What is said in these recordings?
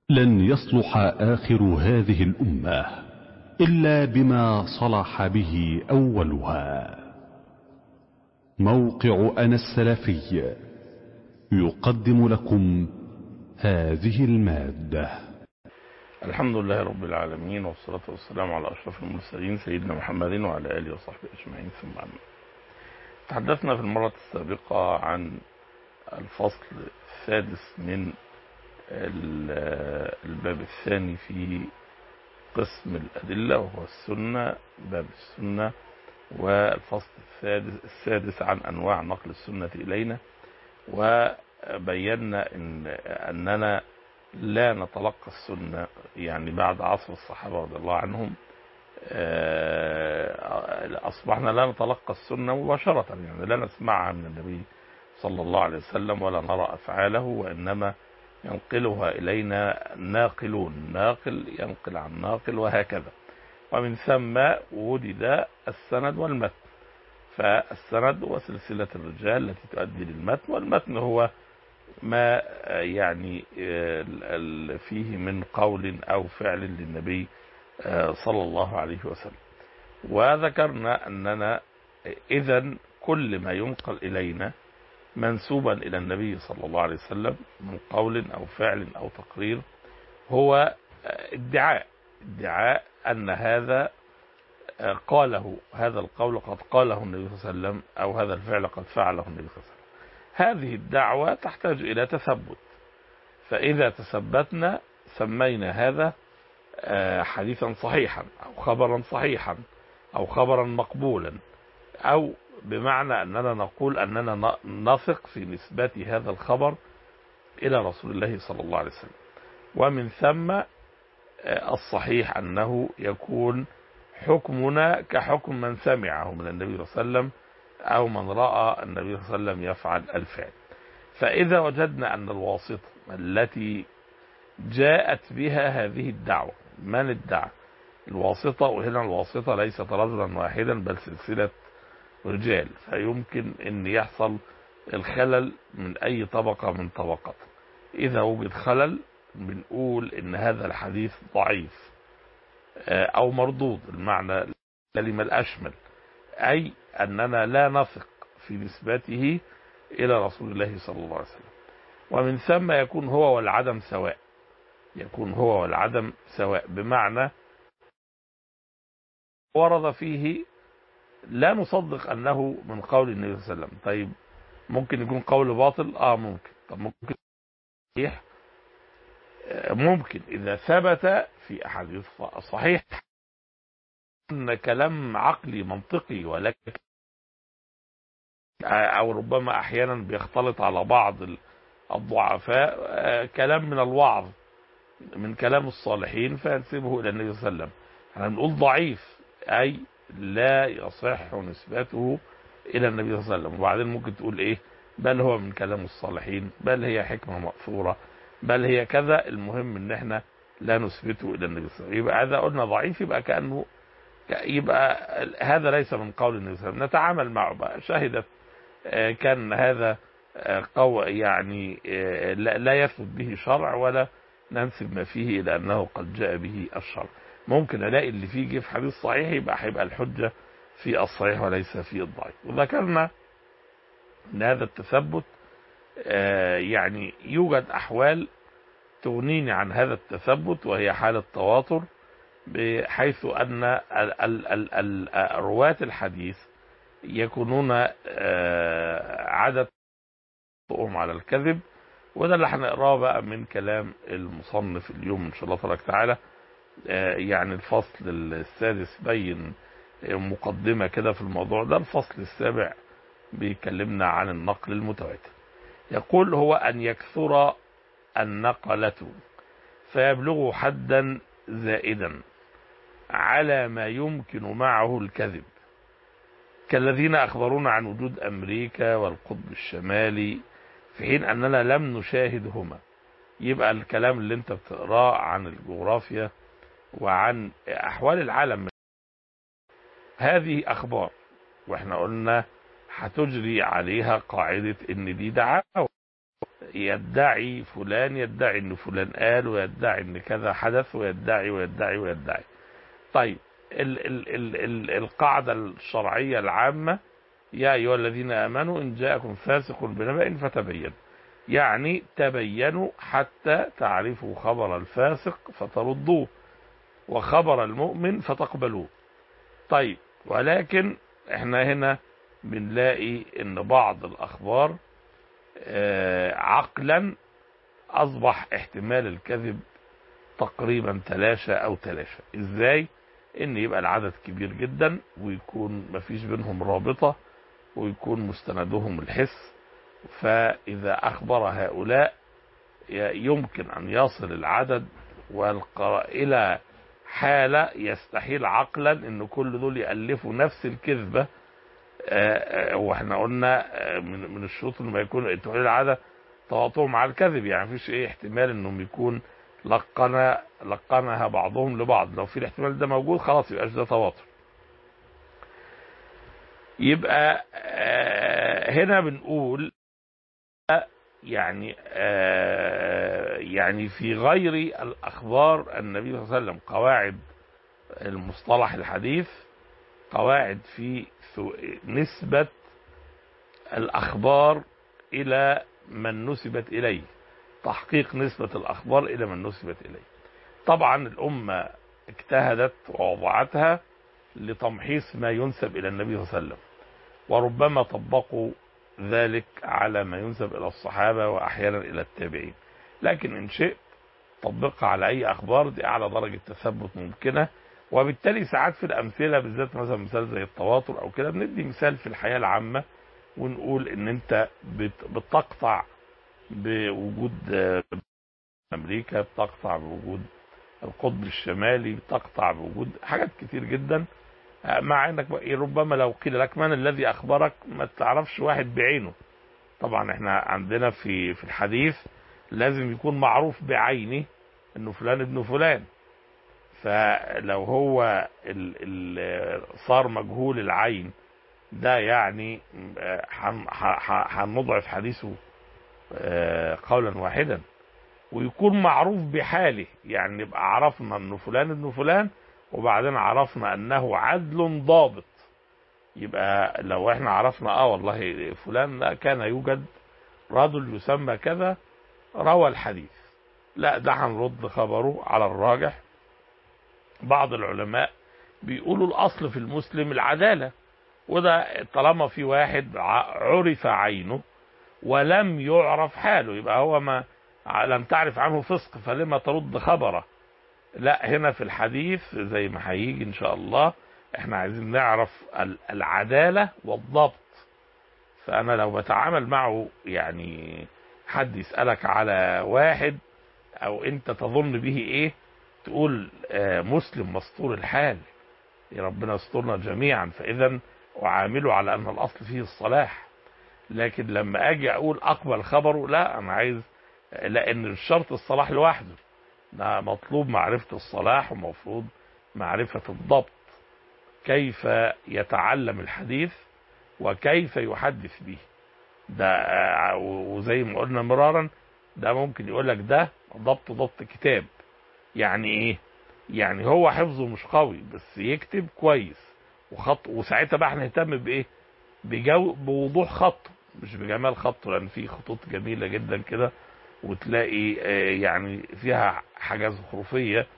لن يصلح آخر هذه الأمة إلا بما صلح به أولها موقع أنا السلفي يقدم لكم هذه المادة الحمد لله رب العالمين والصلاة والسلام على أشرف المرسلين سيدنا محمد وعلى آله وصحبه أجمعين ثم أما تحدثنا في المرة السابقة عن الفصل السادس من الباب الثاني في قسم الأدلة وهو السنة باب السنة والفصل السادس, السادس عن أنواع نقل السنة إلينا وبينا إن أننا لا نتلقى السنة يعني بعد عصر الصحابة رضي الله عنهم أصبحنا لا نتلقى السنة مباشرة يعني لا نسمعها من النبي صلى الله عليه وسلم ولا نرى أفعاله وإنما ينقلها إلينا ناقلون ناقل ينقل عن ناقل وهكذا ومن ثم وجد السند والمتن فالسند هو سلسلة الرجال التي تؤدي للمتن والمتن هو ما يعني فيه من قول أو فعل للنبي صلى الله عليه وسلم وذكرنا أننا إذا كل ما ينقل إلينا منسوبا إلى النبي صلى الله عليه وسلم من قول أو فعل أو تقرير هو ادعاء ادعاء أن هذا قاله هذا القول قد قاله النبي صلى الله عليه وسلم أو هذا الفعل قد فعله النبي صلى الله عليه وسلم هذه الدعوة تحتاج إلى تثبت فإذا تثبتنا سمينا هذا حديثا صحيحا أو خبرا صحيحا أو خبرا مقبولا أو بمعنى أننا نقول أننا نثق في نسبة هذا الخبر إلى رسول الله صلى الله عليه وسلم ومن ثم الصحيح أنه يكون حكمنا كحكم من سمعه من النبي صلى الله عليه وسلم أو من رأى النبي صلى الله عليه وسلم يفعل الفعل فإذا وجدنا أن الواسطة التي جاءت بها هذه الدعوة من ادعى الواسطة وهنا الواسطة ليست رجلا واحدا بل سلسلة رجال فيمكن أن يحصل الخلل من أي طبقة من طبقات إذا وجد خلل بنقول أن هذا الحديث ضعيف أو مردود المعنى الكلمة الأشمل أي أننا لا نثق في نسبته إلى رسول الله صلى الله عليه وسلم ومن ثم يكون هو والعدم سواء يكون هو والعدم سواء بمعنى ورد فيه لا نصدق أنه من قول النبي صلى الله عليه وسلم طيب ممكن يكون قول باطل آه ممكن طب ممكن صحيح ممكن إذا ثبت في أحاديث صحيح أن كلام عقلي منطقي ولكن أو ربما أحيانا بيختلط على بعض الضعفاء كلام من الوعظ من كلام الصالحين فينسبه إلى النبي صلى الله عليه وسلم احنا بنقول ضعيف أي لا يصح نسبته إلى النبي صلى الله عليه وسلم وبعدين ممكن تقول إيه بل هو من كلام الصالحين بل هي حكمة مأثورة بل هي كذا المهم ان احنا لا نثبته الى النبي صلى الله عليه وسلم يبقى هذا قلنا ضعيف يبقى كانه يبقى هذا ليس من قول النبي صلى الله عليه وسلم نتعامل معه بقى شهدت كان هذا قو يعني لا يثبت به شرع ولا ننسب ما فيه الى انه قد جاء به الشرع ممكن الاقي اللي فيه جه في حديث صحيح يبقى هيبقى الحجه في الصحيح وليس في الضعيف وذكرنا ان هذا التثبت يعني يوجد أحوال تغنيني عن هذا التثبت وهي حالة تواتر بحيث أن رواة الحديث يكونون عدد على الكذب وده اللي هنقراه بقى من كلام المصنف اليوم ان شاء الله تبارك تعالى يعني الفصل السادس بين مقدمة كده في الموضوع ده الفصل السابع بيكلمنا عن النقل المتواتر يقول هو أن يكثر النقلة فيبلغ حدا زائدا على ما يمكن معه الكذب كالذين أخبرونا عن وجود أمريكا والقطب الشمالي في حين أننا لم نشاهدهما يبقى الكلام اللي انت بتقراه عن الجغرافيا وعن أحوال العالم هذه أخبار واحنا قلنا هتجري عليها قاعدة ان دي دعاوى يدعي فلان يدعي ان فلان قال ويدعي ان كذا حدث ويدعي ويدعي ويدعي طيب ال ال ال ال القاعدة الشرعية العامة يا أيها الذين آمنوا إن جاءكم فاسق بنبأ فتبين يعني تبينوا حتى تعرفوا خبر الفاسق فتردوه وخبر المؤمن فتقبلوه طيب ولكن احنا هنا بنلاقي ان بعض الاخبار آه، عقلا اصبح احتمال الكذب تقريبا تلاشى او تلاشى ازاي ان يبقى العدد كبير جدا ويكون مفيش بينهم رابطة ويكون مستندهم الحس فاذا اخبر هؤلاء ي- يمكن ان يصل العدد والقراء الى حالة يستحيل عقلا ان كل دول يألفوا نفس الكذبة آه، آه، واحنا قلنا آه، من من الشروط انه ما يكون تحليل العادة تواطؤهم على الكذب يعني مفيش ايه احتمال انهم يكون لقنا لقنها بعضهم لبعض لو في الاحتمال ده موجود خلاص يبقاش ده تواتر يبقى آه، هنا بنقول يعني آه، يعني في غير الاخبار النبي صلى الله عليه وسلم قواعد المصطلح الحديث قواعد في ثو- نسبة الأخبار إلى من نسبت إليه تحقيق نسبة الأخبار إلى من نسبت إليه طبعا الأمة اجتهدت ووضعتها لتمحيص ما ينسب إلى النبي صلى الله عليه وسلم وربما طبقوا ذلك على ما ينسب إلى الصحابة وأحيانا إلى التابعين لكن إن شئت طبقها على أي أخبار دي أعلى درجة تثبت ممكنة وبالتالي ساعات في الأمثلة بالذات مثلا مثال زي التواتر أو كده بندي مثال في الحياة العامة ونقول إن أنت بت- بتقطع بوجود آه، أمريكا بتقطع بوجود القطب الشمالي بتقطع بوجود حاجات كتير جدا آه، مع انك بقى- ربما لو قيل لك من الذي اخبرك ما تعرفش واحد بعينه طبعا احنا عندنا في في الحديث لازم يكون معروف بعينه انه فلان ابن فلان فلو هو ال ال صار مجهول العين ده يعني آه، هن- ه- ه- هنضعف حديثه آه، قولا واحدا ويكون معروف بحاله يعني نبقى عرفنا انه فلان ابن فلان وبعدين عرفنا انه عدل ضابط يبقى لو احنا عرفنا اه والله فلان لا كان يوجد رجل يسمى كذا روى الحديث لا ده هنرد خبره على الراجح بعض العلماء بيقولوا الاصل في المسلم العداله وده طالما في واحد ع- عرف عينه ولم يعرف حاله يبقى هو ما لم تعرف عنه فسق فلما ترد خبره لا هنا في الحديث زي ما هيجي ان شاء الله احنا عايزين نعرف ال- العدالة والضبط فانا لو بتعامل معه يعني حد يسألك على واحد او انت تظن به ايه تقول آه، مسلم مستور الحال يا ربنا يسترنا جميعا فاذا اعامله على ان الاصل فيه الصلاح لكن لما اجي اقول اقبل خبره لا انا عايز لان الشرط الصلاح لوحده ده مطلوب معرفة الصلاح ومفروض معرفة الضبط كيف يتعلم الحديث وكيف يحدث به ده آه، وزي ما قلنا مرارا ده ممكن يقول لك ده ضبط ضبط كتاب يعني ايه يعني هو حفظه مش قوي بس يكتب كويس وخط وساعتها بقى هنهتم بايه بجو بوضوح خطه مش بجمال خطه لان في خطوط جميله جدا كده وتلاقي آه، يعني فيها حاجه زخرفيه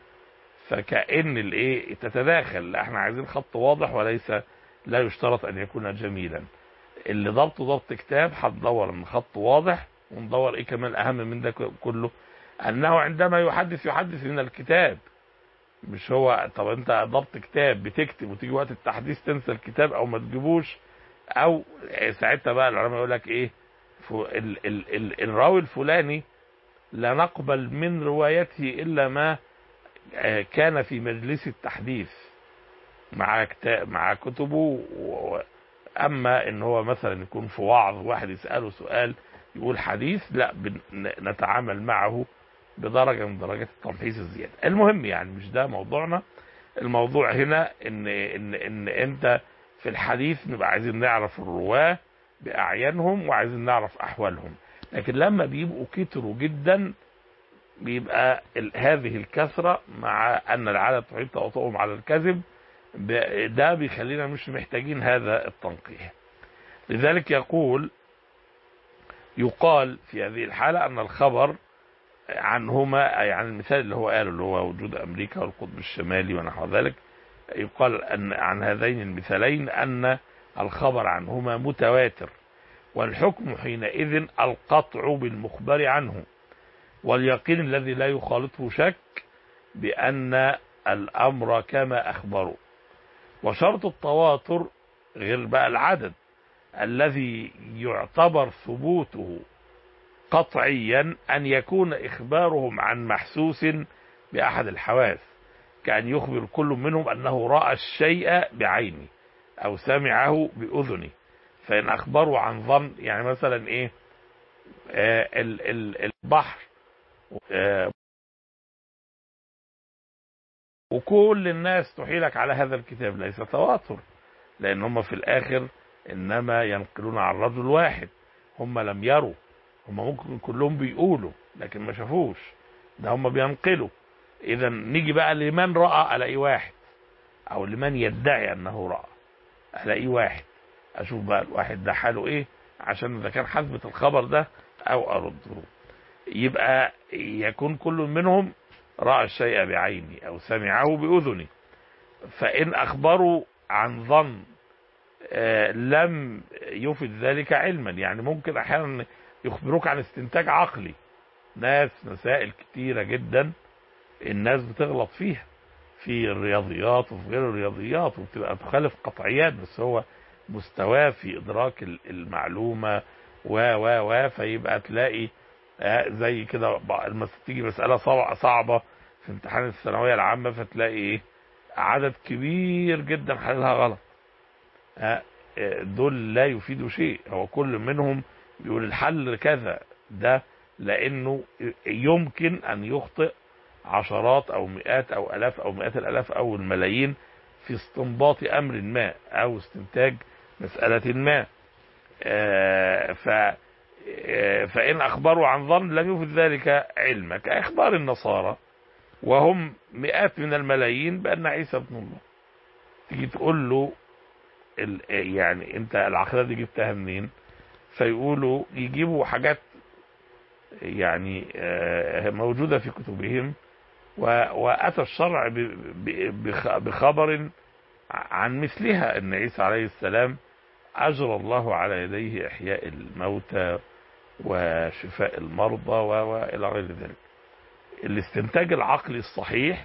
فكأن الايه تتداخل لا احنا عايزين خط واضح وليس لا يشترط ان يكون جميلا اللي ضبطه ضبط كتاب هتدور ان خط واضح وندور ايه كمان اهم من ده كله انه عندما يحدث يحدث من الكتاب مش هو طب انت ضبط كتاب بتكتب وتيجي وقت التحديث تنسى الكتاب او ما تجيبوش او ساعتها بقى العلماء يقول لك ايه فو- ال ال ال الراوي الفلاني لا نقبل من روايته الا ما آه، كان في مجلس التحديث مع كتاب مع كتبه و- و- اما ان هو مثلا يكون في وعظ واحد يساله سؤال يقول حديث لا بن- نتعامل معه بدرجه من درجات التمحيص الزياده المهم يعني مش ده موضوعنا الموضوع هنا ان ان ان انت في الحديث نبقى عايزين نعرف الرواه باعيانهم وعايزين نعرف احوالهم لكن لما بيبقوا كتروا جدا بيبقى ال- هذه الكثرة مع أن العادة تحيط تواطؤهم على الكذب ب- ده بيخلينا مش محتاجين هذا التنقيح لذلك يقول يقال في هذه الحالة أن الخبر عنهما يعني المثال اللي هو قاله اللي هو وجود أمريكا والقطب الشمالي ونحو ذلك يقال أن عن هذين المثالين أن الخبر عنهما متواتر والحكم حينئذ القطع بالمخبر عنه واليقين الذي لا يخالطه شك بأن الأمر كما أخبروا وشرط التواتر غير بقى العدد الذي يعتبر ثبوته قطعيا أن يكون إخبارهم عن محسوس بأحد الحواس كأن يخبر كل منهم أنه رأى الشيء بعينه أو سمعه بأذنه فإن أخبروا عن ظن يعني مثلا إيه آه ال- ال- البحر آه وكل الناس تحيلك على هذا الكتاب ليس تواتر لأن هم في الآخر إنما ينقلون عن رجل واحد هم لم يروا هم ممكن كلهم بيقولوا لكن ما شافوش ده هم بينقلوا إذا نيجي بقى لمن رأى ألاقي واحد أو لمن يدعي أنه رأى ألاقي واحد أشوف بقى الواحد ده حاله إيه عشان إذا كان حسبة الخبر ده أو أرده يبقى يكون كل منهم رأى الشيء بعيني أو سمعه بأذني فإن أخبروا عن ظن آه، لم يفد ذلك علما يعني ممكن أحيانا يخبروك عن استنتاج عقلي ناس مسائل كتيرة جدا الناس بتغلط فيها في الرياضيات وفي غير الرياضيات وبتبقى تخالف قطعيات بس هو مستواه في إدراك ال- المعلومة و و و فيبقى تلاقي آه، زي كده ب- لما تيجي مسألة صع- صعبة في امتحان الثانوية العامة فتلاقي ايه عدد كبير جدا حلها غلط آه، آه، دول لا يفيدوا شيء هو كل منهم بيقول الحل كذا ده لانه يمكن ان يخطئ عشرات او مئات او الاف او مئات الالاف او الملايين في استنباط امر ما او استنتاج مسألة ما آه، ف آه، فإن أخبروا عن ظن لم يفد ذلك علما كإخبار النصارى وهم مئات من الملايين بأن عيسى ابن الله تيجي تقول له ال- يعني انت العقيدة دي جبتها منين فيقولوا يجيبوا حاجات يعني آه، موجودة في كتبهم و- وأتى الشرع ب- ب- بخ- بخبر عن مثلها أن عيسى عليه السلام أجرى الله على يديه إحياء الموتى وشفاء المرضى و- وإلى غير ذلك الاستنتاج العقلي الصحيح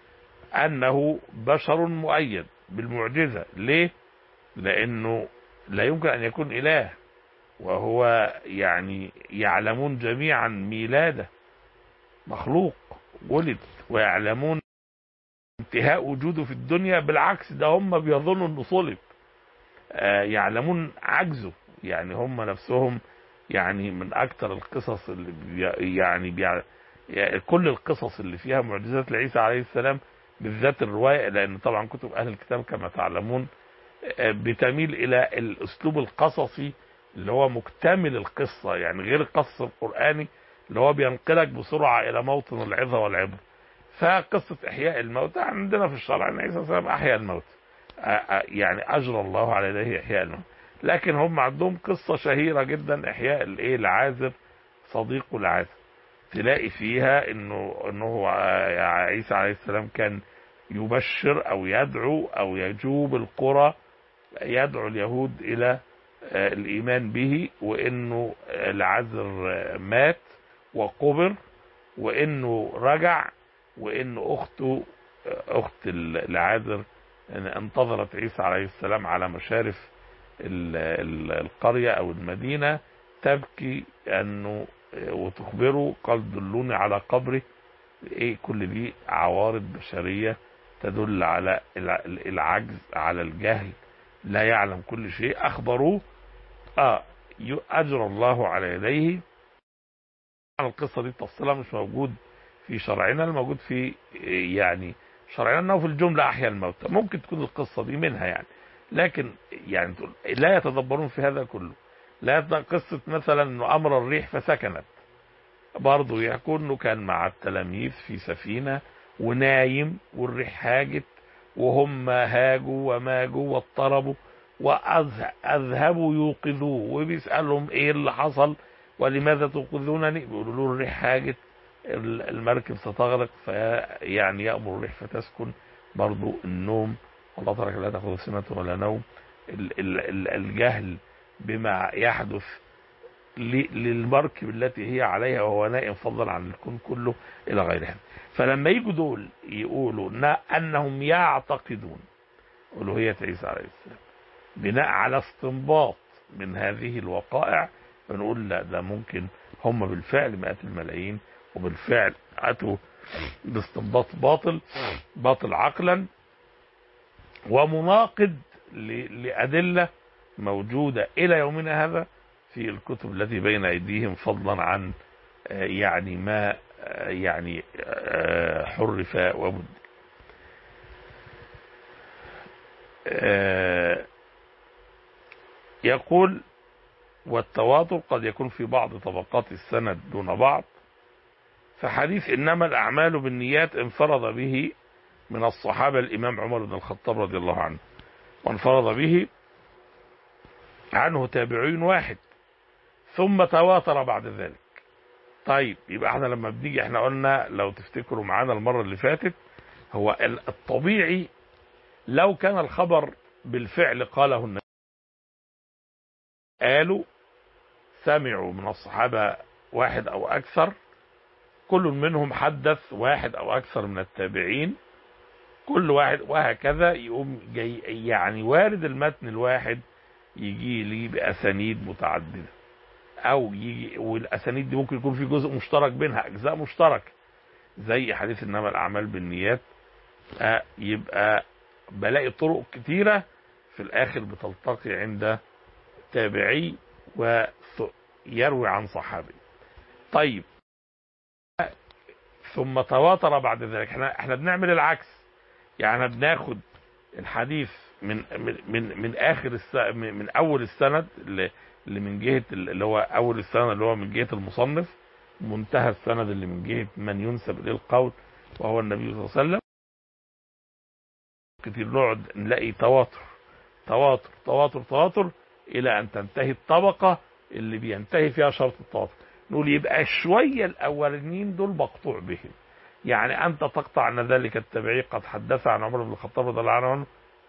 أنه بشر مؤيد بالمعجزة ليه؟ لأنه لا يمكن أن يكون إله وهو يعني يعلمون جميعا ميلاده مخلوق ولد ويعلمون انتهاء وجوده في الدنيا بالعكس ده هم بيظنوا انه صلب آه، يعلمون عجزه يعني هم نفسهم يعني من اكثر القصص اللي بي يعني, بي يعني كل القصص اللي فيها معجزات لعيسى عليه السلام بالذات الرواية لان طبعا كتب اهل الكتاب كما تعلمون آه، بتميل الى الاسلوب القصصي اللي هو مكتمل القصة يعني غير القصص القرآني اللي هو بينقلك بسرعة الى موطن العظة والعبر فقصة احياء الموتى عندنا في الشرع ان عيسى السلام احيا الموت آه، آه، يعني اجرى الله على يديه احياء الموت لكن هم عندهم قصة شهيرة جدا احياء الايه العازر صديقه العازر تلاقي فيها انه انه آه، عيسى عليه السلام كان يبشر او يدعو او يجوب القرى يدعو اليهود الى آه، الايمان به وانه آه، العازر آه، مات وقبر وانه رجع وان اخته آه، اخت العازر انتظرت عيسى عليه السلام على مشارف ال- ال- القرية او المدينة تبكي انه وتخبره قال دلوني على قبره ايه كل دي عوارض بشرية تدل على الع- العجز على الجهل لا يعلم كل شيء اخبروه اه ي- اجرى الله على يديه القصة دي تفصيلها مش موجود في شرعنا الموجود في يعني شرعنا انه في الجملة احيا الموتى ممكن تكون القصة دي منها يعني لكن يعني تقول لا يتدبرون في هذا كله لا قصة مثلا انه امر الريح فسكنت برضه يكون انه كان مع التلاميذ في سفينة ونايم والريح هاجت وهم هاجوا وماجوا واضطربوا وأذهبوا يوقظوه وبيسألهم ايه اللي حصل ولماذا توقظونني بيقولوا له الريح هاجت المركب ستغرق فيعني يأمر الريح فتسكن برضو النوم الله ترك لا تأخذ سنة ولا نوم الجهل بما يحدث للمركب التي هي عليها وهو نائم فضلا عن الكون كله إلى غيرها فلما يجوا دول يقولوا أنهم يعتقدون ألوهية عيسى عليه السلام بناء على استنباط من هذه الوقائع بنقول لا ده ممكن هم بالفعل مئات الملايين وبالفعل أتوا باستنباط باطل باطل عقلا ومناقض لأدلة موجودة إلى يومنا هذا في الكتب التي بين أيديهم فضلا عن يعني ما يعني حرف وبد يقول والتواتر قد يكون في بعض طبقات السند دون بعض فحديث إنما الأعمال بالنيات انفرد به من الصحابة الإمام عمر بن الخطاب رضي الله عنه وانفرد به عنه تابعين واحد ثم تواتر بعد ذلك طيب يبقى احنا لما بنيجي احنا قلنا لو تفتكروا معانا المرة اللي فاتت هو الطبيعي لو كان الخبر بالفعل قاله النبي قالوا سمعوا من الصحابة واحد او اكثر كل منهم حدث واحد او اكثر من التابعين كل واحد وهكذا يقوم جاي يعني وارد المتن الواحد يجي لي باسانيد متعدده او يجي والاسانيد دي ممكن يكون في جزء مشترك بينها اجزاء مشتركه زي حديث انما الاعمال بالنيات آه يبقى بلاقي طرق كتيره في الاخر بتلتقي عند تابعي ويروي عن صحابي طيب ثم تواتر بعد ذلك احنا احنا بنعمل العكس يعني بناخد الحديث من من من, من اخر الس... من اول السند اللي, اللي من جهه اللي هو اول السند اللي هو من جهه المصنف منتهى السند اللي من جهه من ينسب اليه القول وهو النبي صلى الله عليه وسلم كتير نقعد نلاقي تواتر تواتر تواتر تواتر الى ان تنتهي الطبقه اللي بينتهي فيها شرط التواتر نقول يبقى شويه الاولانيين دول مقطوع بهم يعني انت تقطع ان ذلك التبعي قد حدث عن عمر بن الخطاب رضي الله عنه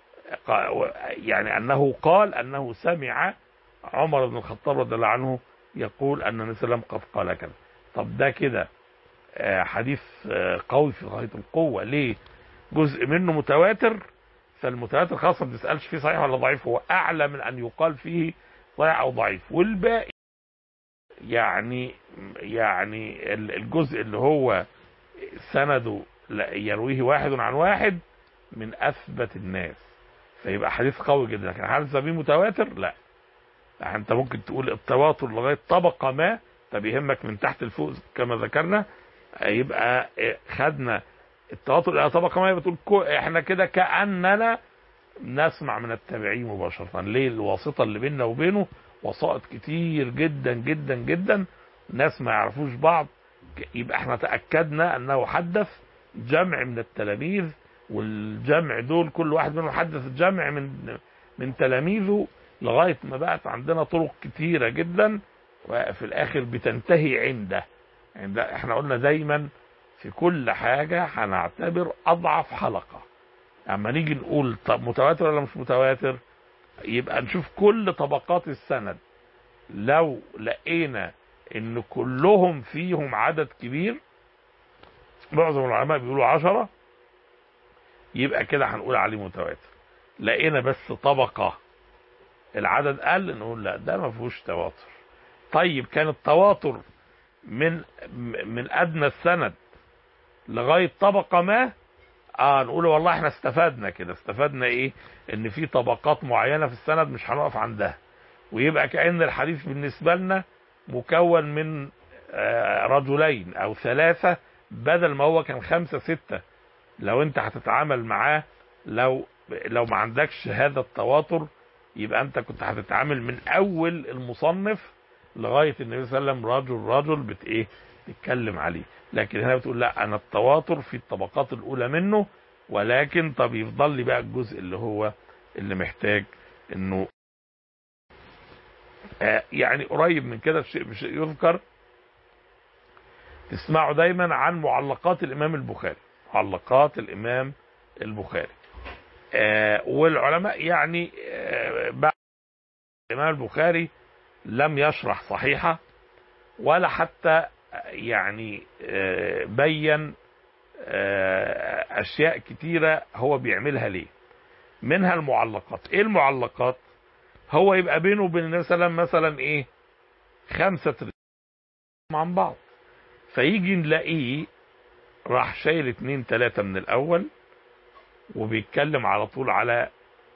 يعني انه قال انه سمع عمر بن الخطاب رضي الله عنه يقول ان النبي صلى الله عليه وسلم قد قال كذا طب ده كده حديث قوي في غايه القوه ليه جزء منه متواتر فالمتواتر خاصه ما بنسالش فيه صحيح ولا ضعيف هو اعلى من ان يقال فيه صحيح او ضعيف والباقي يعني يعني الجزء اللي هو سنده يرويه واحد عن واحد من اثبت الناس فيبقى حديث قوي جدا لكن هل تسميه متواتر لا يعني انت ممكن تقول التواتر لغايه طبقه ما طب يهمك من تحت لفوق كما ذكرنا يبقى خدنا التواتر الى طبقه ما بتقول احنا كده كاننا نسمع من التابعين مباشره ليه الواسطه اللي بيننا وبينه وسائط كتير جدا جدا جدا ناس ما يعرفوش بعض يبقى احنا تاكدنا انه حدث جمع من التلاميذ والجمع دول كل واحد منهم حدث جمع من من تلاميذه لغايه ما بقت عندنا طرق كتيره جدا وفي الاخر بتنتهي عنده عند احنا قلنا دايما في كل حاجه هنعتبر اضعف حلقه اما نيجي نقول طب متواتر ولا مش متواتر يبقى نشوف كل طبقات السند لو لقينا ان كلهم فيهم عدد كبير معظم العلماء بيقولوا عشرة يبقى كده هنقول عليه متواتر لقينا بس طبقة العدد قل نقول لا ده ما فيهوش تواتر طيب كان التواتر من من ادنى السند لغايه طبقه ما اه نقول والله احنا استفدنا كده استفدنا ايه ان في طبقات معينه في السند مش هنقف عندها ويبقى كأن الحديث بالنسبه لنا مكون من آه رجلين او ثلاثه بدل ما هو كان خمسه سته لو انت هتتعامل معاه لو لو ما عندكش هذا التواتر يبقى انت كنت هتتعامل من اول المصنف لغايه النبي صلى الله عليه وسلم رجل رجل بت ايه تتكلم عليه لكن هنا بتقول لا انا التواتر في الطبقات الاولى منه ولكن طب يفضل لي بقى الجزء اللي هو اللي محتاج انه آه يعني قريب من كده في شيء بشيء يذكر تسمعوا دايما عن معلقات الامام البخاري معلقات الامام البخاري آه والعلماء يعني آه بعد الامام البخاري لم يشرح صحيحه ولا حتى يعني آه بين آه اشياء كتيره هو بيعملها ليه منها المعلقات ايه المعلقات هو يبقى بينه وبين النبي صلى الله عليه وسلم مثلا ايه خمسه عن بعض فيجي نلاقيه راح شايل اتنين تلاتة من الأول وبيتكلم على طول على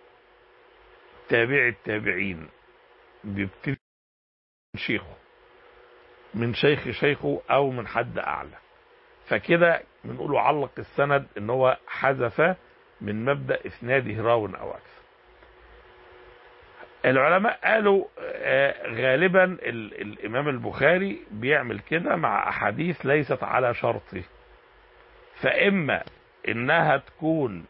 تابع التابعين بيبتدي من شيخه من شيخ شيخه أو من حد أعلى فكده بنقول علق السند ان هو حذف من مبدأ إسناده راو أو أكثر العلماء قالوا غالبا الإمام البخاري بيعمل كده مع أحاديث ليست على شرطه فإما إنها تكون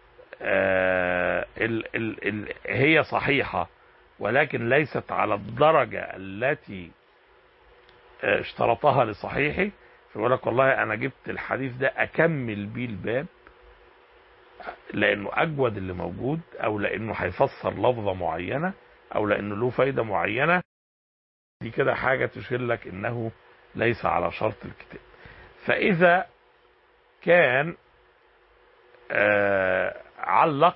ال ال ال هي صحيحة ولكن ليست على الدرجة التي اشترطها لصحيحه فيقول لك والله أنا جبت الحديث ده أكمل بيه الباب لانه اجود اللي موجود او لانه هيفسر لفظه معينه او لانه له فايده معينه دي كده حاجه تشير لك انه ليس على شرط الكتاب فاذا كان آه علق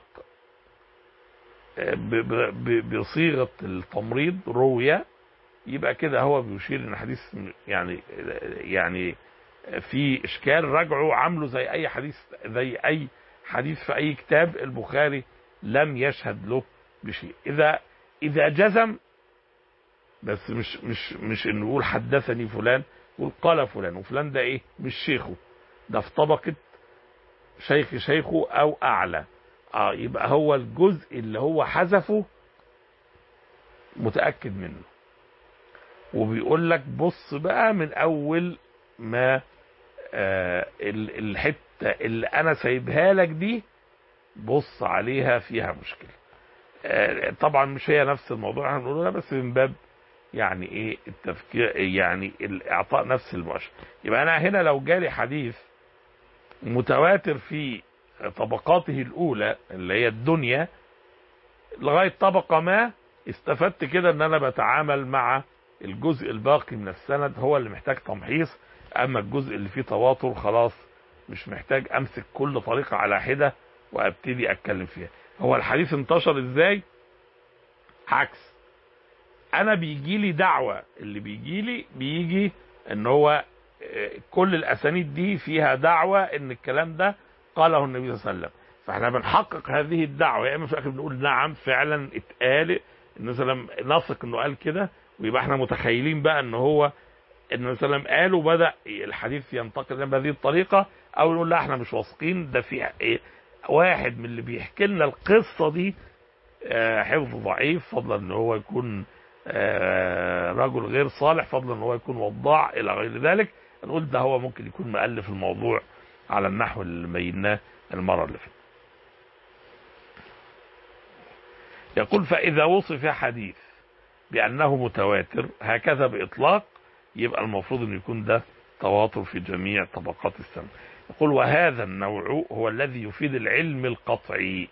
بصيغه التمريض رويه يبقى كده هو بيشير ان حديث يعني يعني في اشكال رجعه عامله زي اي حديث زي اي حديث في اي كتاب البخاري لم يشهد له بشيء اذا اذا جزم بس مش مش مش انه يقول حدثني فلان يقول قال فلان وفلان ده ايه مش شيخه ده في طبقه شيخ شيخه او اعلى اه يبقى هو الجزء اللي هو حذفه متاكد منه وبيقول لك بص بقى من اول ما آه الحته اللي انا سايبها لك دي بص عليها فيها مشكله آه طبعا مش هي نفس الموضوع احنا بنقوله بس من باب يعني ايه التفكير يعني اعطاء نفس المؤشر يبقى انا هنا لو جالي حديث متواتر في طبقاته الاولى اللي هي الدنيا لغايه طبقه ما استفدت كده ان انا بتعامل مع الجزء الباقي من السند هو اللي محتاج تمحيص اما الجزء اللي فيه تواتر خلاص مش محتاج امسك كل طريقة على حدة وابتدي اتكلم فيها هو الحديث انتشر ازاي عكس انا بيجي لي دعوة اللي بيجي لي بيجي ان هو كل الاسانيد دي فيها دعوة ان الكلام ده قاله النبي صلى الله عليه وسلم فاحنا بنحقق هذه الدعوة يا اما في الاخر بنقول نعم فعلا اتقال النبي صلى الله عليه وسلم نثق انه قال كده ويبقى احنا متخيلين بقى ان هو النبي صلى الله عليه وسلم قال وبدا الحديث ينتقل بهذه الطريقه او نقول لا احنا مش واثقين ده في ايه واحد من اللي بيحكي لنا القصه دي اه حفظ ضعيف فضلا ان هو يكون اه رجل غير صالح فضلا ان هو يكون وضاع الى غير ذلك نقول ده هو ممكن يكون مؤلف الموضوع على النحو اللي بيناه المره اللي فاتت يقول فاذا وصف حديث بانه متواتر هكذا باطلاق يبقى المفروض ان يكون ده تواتر في جميع طبقات السند يقول وهذا النوع هو الذي يفيد العلم القطعي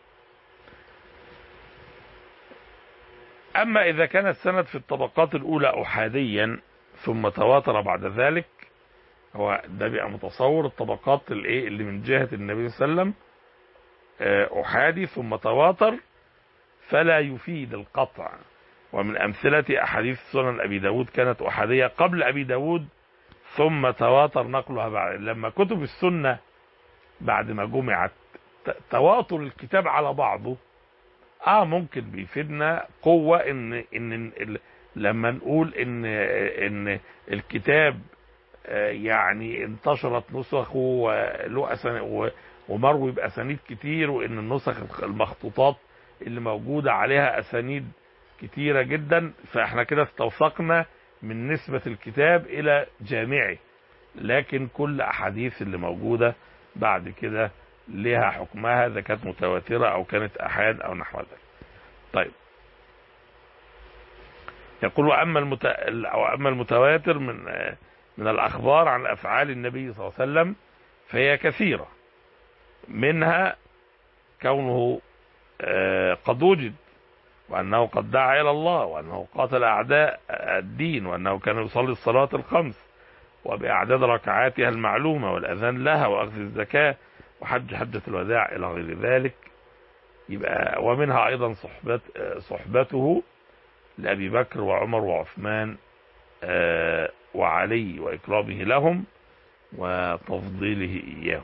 اما اذا كان السند في الطبقات الاولى احاديا ثم تواتر بعد ذلك هو ده بيبقى متصور الطبقات الايه اللي من جهه النبي صلى الله عليه وسلم احادي ثم تواتر فلا يفيد القطع ومن أمثلة أحاديث سنن أبي داود كانت أحادية قبل أبي داود ثم تواتر نقلها بعد لما كتب السنة بعد ما جمعت تواتر الكتاب على بعضه اه ممكن بيفيدنا قوة ان ان لما نقول ان ان الكتاب يعني انتشرت نسخه وله ومروي باسانيد كتير وان النسخ المخطوطات اللي موجودة عليها أسانيد كتيرة جدا فاحنا كده استوثقنا من نسبة الكتاب إلى جامعه لكن كل أحاديث اللي موجودة بعد كده لها حكمها إذا كانت متواترة أو كانت أحاد أو نحو ذلك طيب يقول أما المت... أو أما المتواتر من من الأخبار عن أفعال النبي صلى الله عليه وسلم فهي كثيرة منها كونه آه، قد وجد وأنه قد دعا إلى الله وأنه قاتل أعداء الدين وأنه كان يصلي الصلاة الخمس وبأعداد ركعاتها المعلومة والأذان لها وأخذ الزكاة وحج حجة الوداع إلى غير ذلك يبقى ومنها أيضا صحبت صحبته لأبي بكر وعمر وعثمان آه، وعلي وإكرامه لهم وتفضيله إياهم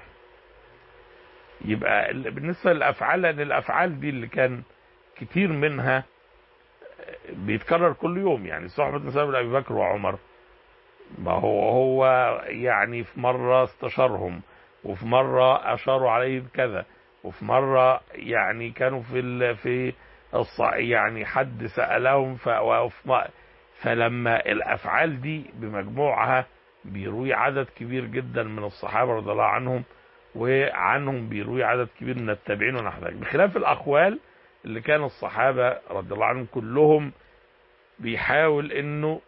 يبقى ال- بالنسبة للأفعال لأن الأفعال دي اللي كان كتير منها بيتكرر كل يوم يعني صحبة مثلا أبي بكر وعمر ما هو هو يعني في مرة استشارهم وفي مرة أشاروا عليه بكذا وفي مرة يعني كانوا في ال في الص... يعني حد سألهم ف... وفي م- فلما الأفعال دي بمجموعها بيروي عدد كبير جدا من الصحابة رضي الله عنهم وعنهم بيروي عدد كبير من التابعين ونحو ذلك بخلاف الأقوال اللي كان الصحابة رضي الله عنهم كلهم بيحاول انه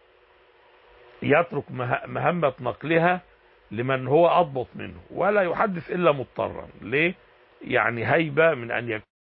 يترك مه- مهمة نقلها لمن هو أضبط منه ولا يحدث إلا مضطرا ليه؟ يعني هيبة من أن يكون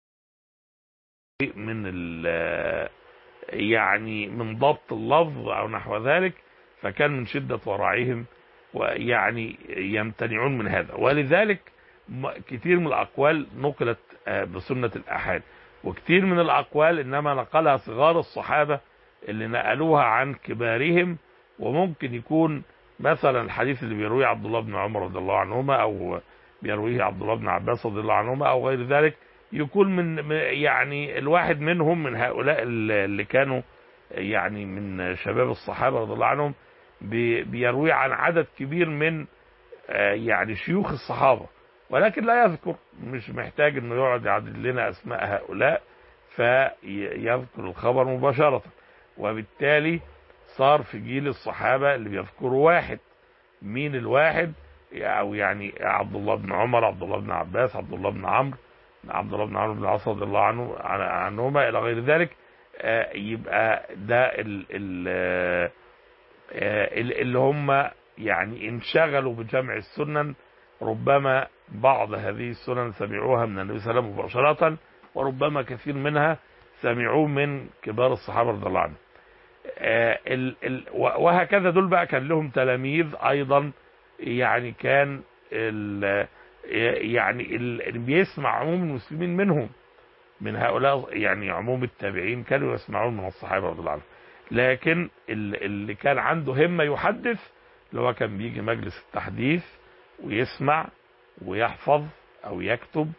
من ال يعني من ضبط اللفظ أو نحو ذلك فكان من شدة ورعهم ويعني يمتنعون من هذا ولذلك م- كثير من الأقوال نقلت آه، بسنة الأحاد وكثير من الأقوال إنما نقلها صغار الصحابة اللي نقلوها عن كبارهم وممكن يكون مثلا الحديث اللي بيرويه عبد الله بن عمر رضي الله عنهما أو بيرويه عبد الله بن عباس رضي الله عنهما أو غير ذلك يكون من من- يعني الواحد منهم من هؤلاء اللي كانوا يعني من شباب الصحابة رضي الله عنهم بي- بيروي عن عدد كبير من آه، يعني شيوخ الصحابة ولكن لا يذكر مش محتاج انه يقعد يعدد لنا اسماء هؤلاء فيذكر الخبر مباشرة وبالتالي صار في جيل الصحابة اللي بيذكروا واحد مين الواحد او يعني عبد الله بن عمر عبد الله بن عباس عبد الله بن عمرو عبد الله بن عمرو بن العاص رضي الله عنه عن- عنهما الى غير ذلك آه، يبقى ده ال ال آه، آه، اللي هم يعني انشغلوا بجمع السنن ربما بعض هذه السنن سمعوها من النبي صلى الله عليه وسلم مباشرة وربما كثير منها سمعوه من كبار الصحابة رضي الله عنهم آه، ال- ال- وهكذا دول بقى كان لهم تلاميذ أيضا يعني كان ال- يعني ال- اللي بيسمع عموم المسلمين منهم من هؤلاء يعني عموم التابعين كانوا يسمعون من الصحابة رضي الله عنهم لكن ال- اللي كان عنده همة يحدث اللي هو كان بيجي مجلس التحديث ويسمع ويحفظ أو يكتب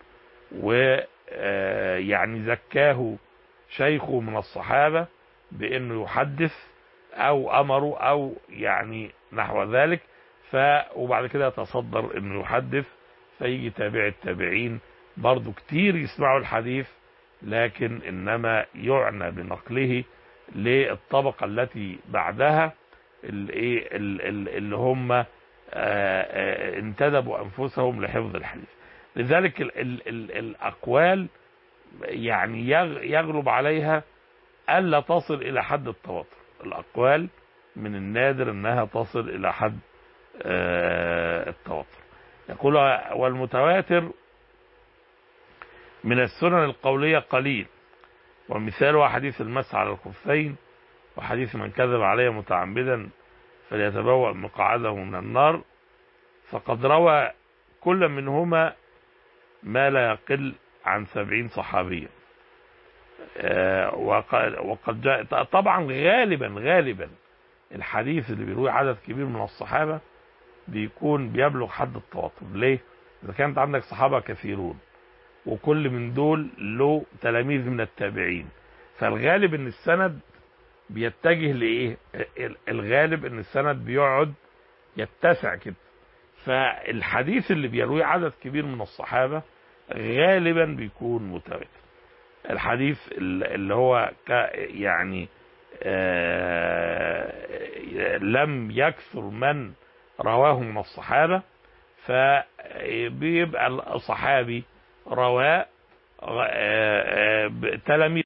ويعني زكاه شيخه من الصحابة بأنه يحدث أو أمره أو يعني نحو ذلك ف وبعد كده يتصدر أنه يحدث فيجي تابع التابعين برضو كتير يسمعوا الحديث لكن إنما يعنى بنقله للطبقة التي بعدها اللي, إيه ال- ال- اللي هم آه، آه، انتدبوا أنفسهم لحفظ الحديث لذلك ال ال ال الأقوال يعني يغ- يغلب عليها ألا تصل إلى حد التواتر الأقوال من النادر أنها تصل إلى حد آه، التواتر يقول والمتواتر من السنن القولية قليل ومثاله حديث المس على الخفين وحديث من كذب علي متعمدا فليتبوأ مقعده من النار فقد روى كل منهما ما لا يقل عن سبعين صحابيا آه، وقد وقد جاء طبعا غالبا غالبا الحديث اللي بيروي عدد كبير من الصحابة بيكون بيبلغ حد التواتر ليه؟ إذا كانت عندك صحابة كثيرون وكل من دول له تلاميذ من التابعين فالغالب ان السند بيتجه لايه ال- الغالب ان السند بيقعد يتسع كده فالحديث اللي بيرويه عدد كبير من الصحابة غالبا بيكون متواتر الحديث اللي هو يعني آه لم يكثر من رواه من الصحابة فبيبقى الصحابي رواه تلاميذ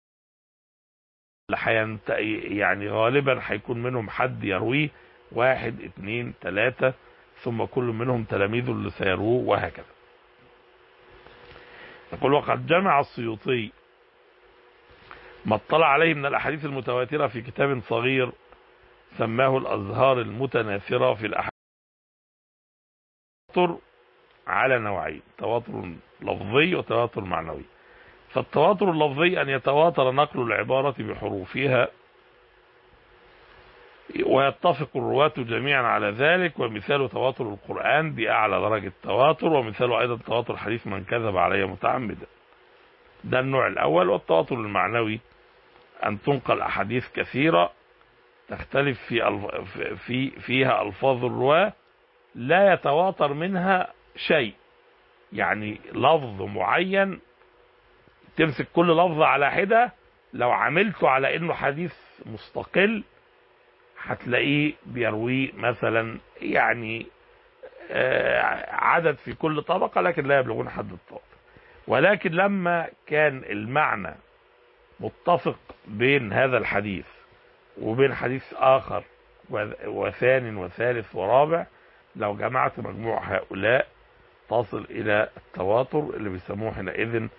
يعني غالبا هيكون منهم حد يرويه واحد اثنين ثلاثة ثم كل منهم تلاميذ اللي سيروه وهكذا يقول وقد جمع السيوطي ما اطلع عليه من الأحاديث المتواترة في كتاب صغير سماه الأزهار المتناثرة في الأحاديث على نوعين تواتر لفظي وتواتر معنوي فالتواتر اللفظي أن يتواتر نقل العبارة بحروفها ويتفق الرواة جميعا على ذلك ومثال تواتر القرآن بأعلى درجة تواتر ومثال أيضا تواتر حديث من كذب علي متعمدا ده النوع الأول والتواتر المعنوي أن تنقل أحاديث كثيرة تختلف في الف... في فيها ألفاظ الرواة لا يتواتر منها شيء يعني لفظ معين تمسك كل لفظ على حدة لو عملته على انه حديث مستقل هتلاقيه بيرويه مثلا يعني عدد في كل طبقة لكن لا يبلغون حد التواتر ولكن لما كان المعنى متفق بين هذا الحديث وبين حديث آخر وثان وثالث ورابع لو جمعت مجموع هؤلاء تصل إلى التواتر اللي بيسموه حينئذ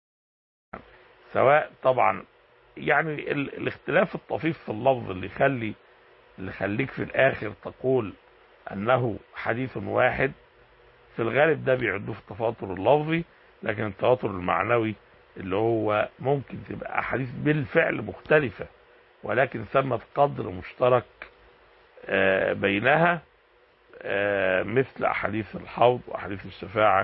سواء طبعا يعني ال الاختلاف الطفيف في اللفظ اللي يخلي اللي يخليك في الآخر تقول أنه حديث واحد في الغالب ده بيعدوه في التواتر اللفظي لكن التواتر المعنوي اللي هو ممكن تبقى أحاديث بالفعل مختلفة ولكن ثمة قدر مشترك بينها مثل أحاديث الحوض وأحاديث الشفاعة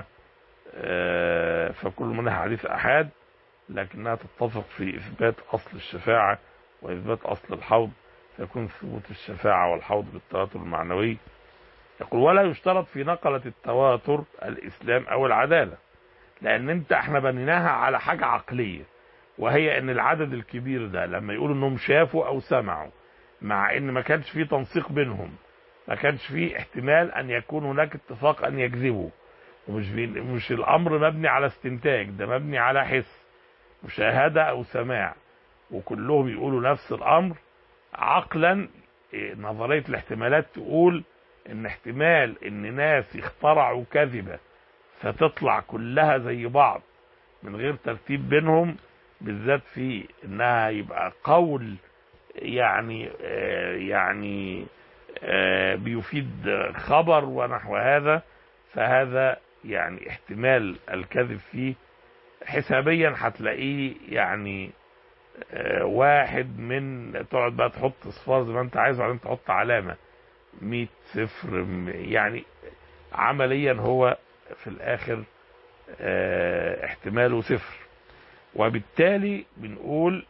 فكل منها حديث أحاد لكنها تتفق في إثبات أصل الشفاعة وإثبات أصل الحوض فيكون ثبوت الشفاعة والحوض بالتواتر المعنوي يقول ولا يشترط في نقلة التواتر الإسلام أو العدالة لأن أنت احنا بنيناها على حاجة عقلية وهي أن العدد الكبير ده لما يقولوا أنهم شافوا أو سمعوا مع أن ما كانش فيه تنسيق بينهم ما كانش فيه احتمال أن يكون هناك اتفاق أن يكذبوا ومش مش الأمر مبني على استنتاج ده مبني على حس مشاهدة أو سماع وكلهم يقولوا نفس الأمر عقلا نظرية الاحتمالات تقول ان احتمال ان ناس يخترعوا كذبة فتطلع كلها زي بعض من غير ترتيب بينهم بالذات في انها يبقى قول يعني آه يعني آه بيفيد خبر ونحو هذا فهذا يعني احتمال الكذب فيه حسابيا هتلاقيه يعني آه واحد من تقعد بقى تحط اصفار زي ما انت عايز وبعدين تحط علامه 100 صفر يعني عمليا هو في الاخر اه احتماله صفر وبالتالي بنقول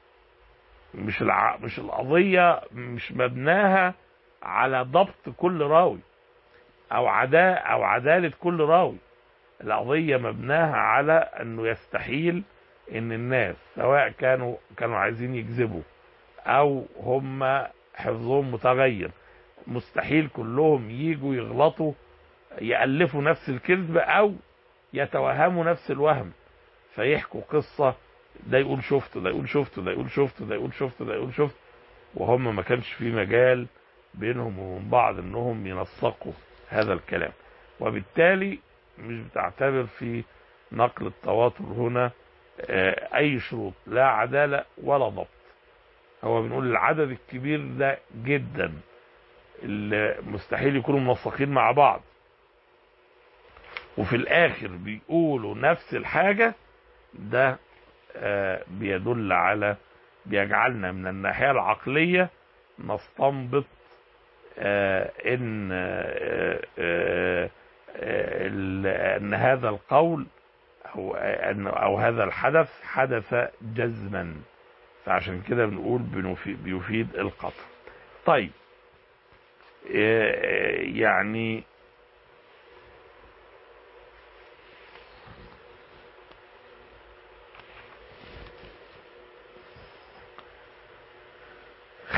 مش الع... مش القضية مش مبناها على ضبط كل راوي او عدا او عدالة كل راوي القضية مبناها على انه يستحيل ان الناس سواء كانوا كانوا عايزين يكذبوا او هم حفظهم متغير مستحيل كلهم يجوا يغلطوا يألفوا نفس الكذب او يتوهموا نفس الوهم فيحكوا قصة ده يقول شفته ده يقول شفته ده يقول شفته ده يقول شفته ده يقول شفته وهم ما كانش في مجال بينهم وبين بعض انهم ينسقوا هذا الكلام وبالتالي مش بتعتبر في نقل التواتر هنا اي شروط لا عدالة ولا ضبط هو بنقول العدد الكبير ده جدا اللي مستحيل يكونوا منسقين مع بعض وفي الاخر بيقولوا نفس الحاجة ده بيدل على بيجعلنا من الناحية العقلية نستنبط ان ان هذا القول او ان او هذا الحدث حدث جزما فعشان كده بنقول بيفيد القطع طيب يعني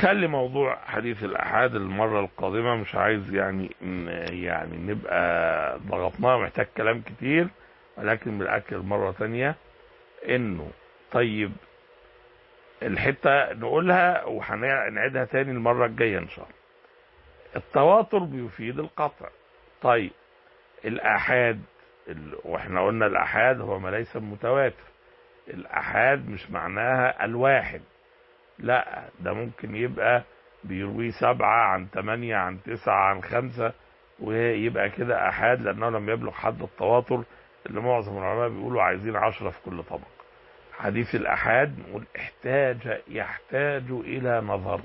نخلي موضوع حديث الأحاد المرة القادمة مش عايز يعني يعني نبقى ضغطناه محتاج كلام كتير ولكن بالأكل مرة تانية إنه طيب الحتة نقولها وهنعيدها تاني المرة الجاية إن شاء الله التواتر بيفيد القطع طيب الآحاد واحنا قلنا الآحاد هو ما ليس متواتر الآحاد مش معناها الواحد لا ده ممكن يبقى بيرويه سبعة عن ثمانية عن تسعة عن خمسة ويبقى كده أحاد لأنه لم يبلغ حد التواتر اللي معظم العلماء بيقولوا عايزين عشرة في كل طبق حديث الأحاد نقول احتاج يحتاج إلى نظر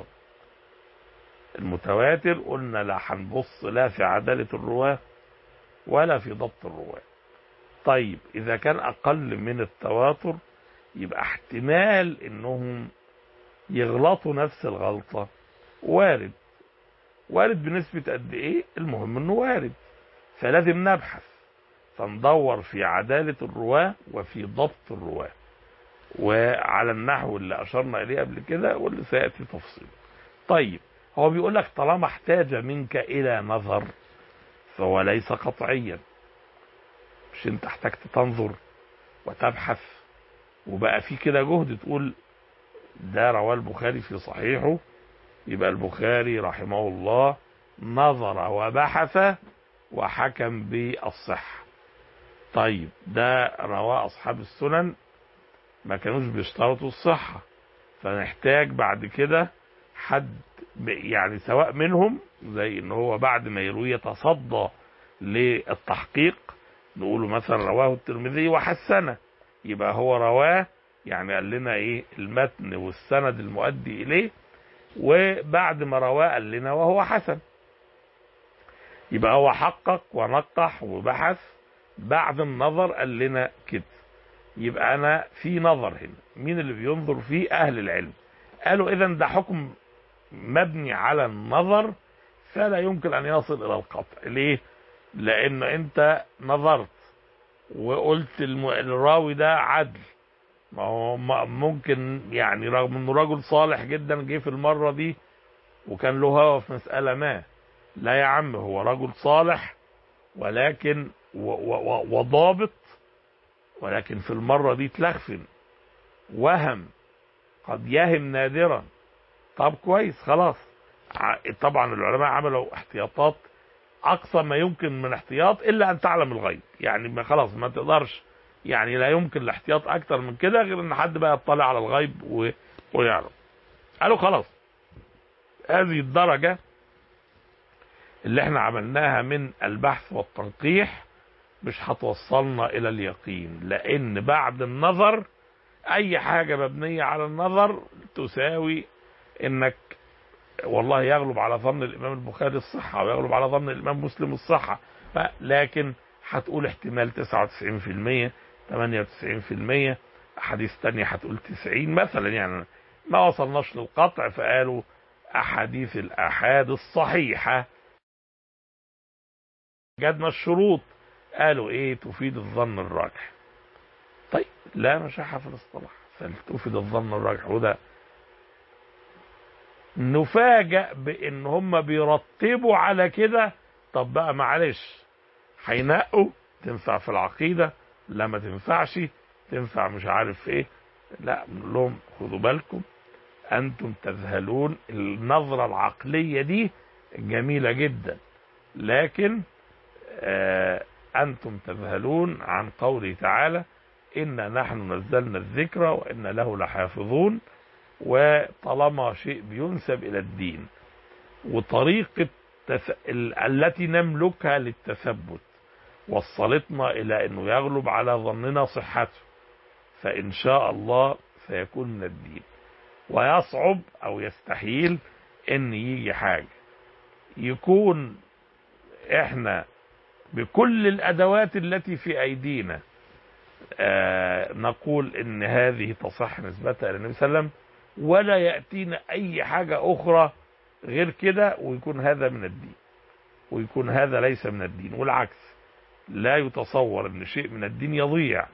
المتواتر قلنا لا هنبص لا في عدالة الرواة ولا في ضبط الرواة طيب إذا كان أقل من التواتر يبقى احتمال إنهم يغلطوا نفس الغلطة وارد وارد بنسبة قد ايه المهم انه وارد فلازم نبحث فندور في عدالة الرواة وفي ضبط الرواة وعلى النحو اللي اشرنا اليه قبل كده واللي سيأتي تفصيل طيب هو بيقول لك طالما احتاج منك الى نظر فهو ليس قطعيا مش انت احتجت تنظر وتبحث وبقى في كده جهد تقول ده رواه البخاري في صحيحه يبقى البخاري رحمه الله نظر وبحث وحكم بالصحة طيب ده رواه أصحاب السنن ما كانوش بيشترطوا الصحة فنحتاج بعد كده حد يعني سواء منهم زي ان هو بعد ما يروي يتصدى للتحقيق نقوله مثلا رواه الترمذي وحسنه يبقى هو رواه يعني قال لنا ايه المتن والسند المؤدي اليه وبعد ما رواه قال لنا وهو حسن يبقى هو حقق ونقح وبحث بعد النظر قال لنا كده يبقى انا في نظر هنا مين اللي بينظر فيه اهل العلم قالوا اذا ده حكم مبني على النظر فلا يمكن ان يصل الى القطع ليه لان انت نظرت وقلت الم... الراوي ده عدل ما هو ممكن يعني رغم انه رجل صالح جدا جه في المره دي وكان له هوى في مساله ما لا يا عم هو رجل صالح ولكن و... و... وضابط ولكن في المره دي تلخفن وهم قد يهم نادرا طب كويس خلاص طبعا العلماء عملوا احتياطات اقصى ما يمكن من احتياط الا ان تعلم الغيب يعني ما خلاص ما تقدرش يعني لا يمكن الاحتياط اكتر من كده غير ان حد بقى يطلع على الغيب و... ويعرف قالوا خلاص هذه الدرجة اللي احنا عملناها من البحث والتنقيح مش هتوصلنا الى اليقين لان بعد النظر اي حاجة مبنية على النظر تساوي انك والله يغلب على ظن الامام البخاري الصحة ويغلب على ظن الامام مسلم الصحة لكن هتقول احتمال 99% 98% احاديث تانية هتقول 90 مثلا يعني ما وصلناش للقطع فقالوا احاديث الاحاد الصحيحة جدنا الشروط قالوا ايه تفيد الظن الراجح طيب لا مشاحة في الاصطلاح فلتفيد الظن الراجح وده نفاجأ بان هم بيرتبوا على كده طب بقى معلش هينقوا تنفع في العقيدة لا ما تنفعش تنفع مش عارف ايه لا بنقول لهم خدوا بالكم انتم تذهلون النظرة العقلية دي جميلة جدا لكن آه انتم تذهلون عن قوله تعالى انا نحن نزلنا الذكر وان له لحافظون وطالما شيء بينسب الى الدين وطريقة تث... التي نملكها للتثبت وصلتنا الى انه يغلب على ظننا صحته فان شاء الله سيكون من الدين ويصعب او يستحيل ان يجي حاجة يكون احنا بكل الادوات التي في ايدينا آه نقول ان هذه تصح نسبتها الى النبي صلى الله عليه وسلم ولا يأتينا اي حاجة اخرى غير كده ويكون هذا من الدين ويكون هذا ليس من الدين والعكس لا يتصور ان شيء من الدين يضيع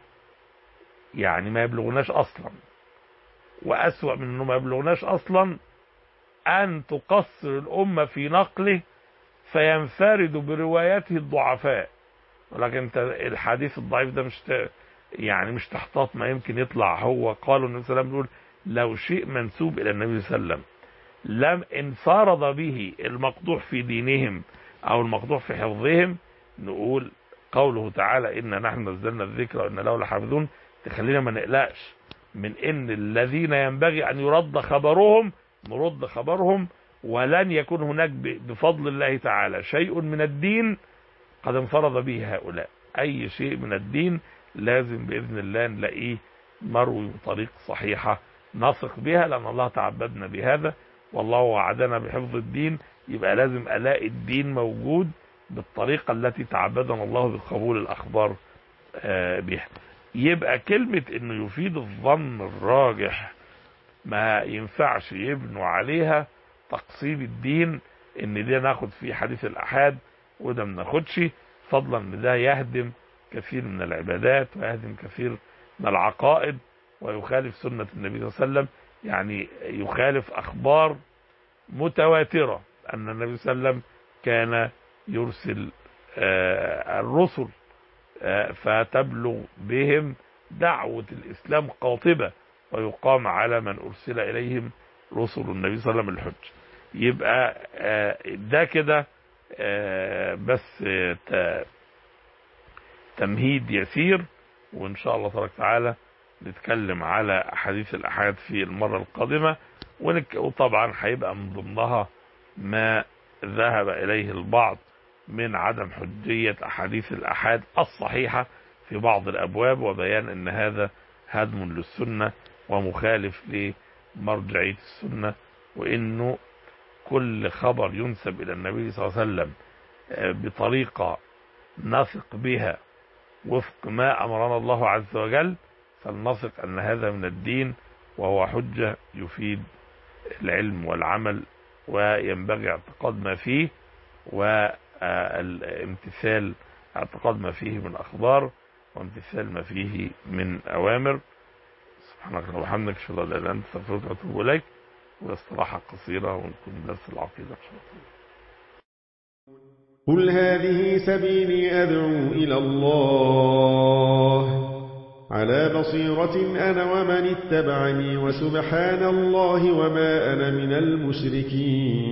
يعني ما يبلغناش اصلا واسوأ من انه ما يبلغناش اصلا أن تقصر الأمة في نقله فينفرد بروايته الضعفاء ولكن انت الحديث الضعيف ده مش ت... يعني مش تحتاط ما يمكن يطلع هو قالوا النبي صلى الله عليه وسلم يقول لو شيء منسوب الى النبي صلى الله عليه وسلم لم انفرض به المقطوع في دينهم او المقطوع في حفظهم نقول قوله تعالى إنا نحن نزلنا الذكر وإنا له لحافظون تخلينا ما نقلقش من إن الذين ينبغي أن يرد خبرهم نرد خبرهم ولن يكون هناك بفضل الله تعالى شيء من الدين قد انفرض به هؤلاء أي شيء من الدين لازم بإذن الله نلاقيه مروي بطريق صحيحة نثق بها لأن الله تعبدنا بهذا والله وعدنا بحفظ الدين يبقى لازم ألاقي الدين موجود بالطريقة التي تعبدنا الله بقبول الأخبار بها يبقى كلمة انه يفيد الظن الراجح ما ينفعش يبنوا عليها تقسيم الدين ان ده ناخد فيه حديث الأحاد وده ما ناخدش فضلا ان ده يهدم كثير من العبادات ويهدم كثير من العقائد ويخالف سنة النبي صلى الله عليه وسلم يعني يخالف أخبار متواترة أن النبي صلى الله عليه وسلم كان يرسل الرسل فتبلغ بهم دعوة الإسلام قاطبة ويقام على من أرسل إليهم رسل النبي صلى الله عليه وسلم الحج يبقى ده كده بس تمهيد يسير وإن شاء الله تبارك وتعالى نتكلم على أحاديث الأحاد في المرة القادمة وطبعا هيبقى من ضمنها ما ذهب إليه البعض من عدم حجية أحاديث الأحاد الصحيحة في بعض الأبواب وبيان أن هذا هدم للسنة ومخالف لمرجعية السنة وأنه كل خبر ينسب إلى النبي صلى الله عليه وسلم بطريقة نثق بها وفق ما أمرنا الله عز وجل فلنثق أن هذا من الدين وهو حجة يفيد العلم والعمل وينبغي اعتقاد ما فيه والامتثال اعتقاد ما فيه من أخبار وامتثال ما فيه من أوامر سبحانك اللهم وبحمدك اشهد ان لا اله الا انت استغفرك واتوب اليك واستراحه قصيره ونكون درس العقيده ان شاء الله قل هذه سبيلي أدعو إلى الله على بصيرة أنا ومن اتبعني وسبحان الله وما أنا من المشركين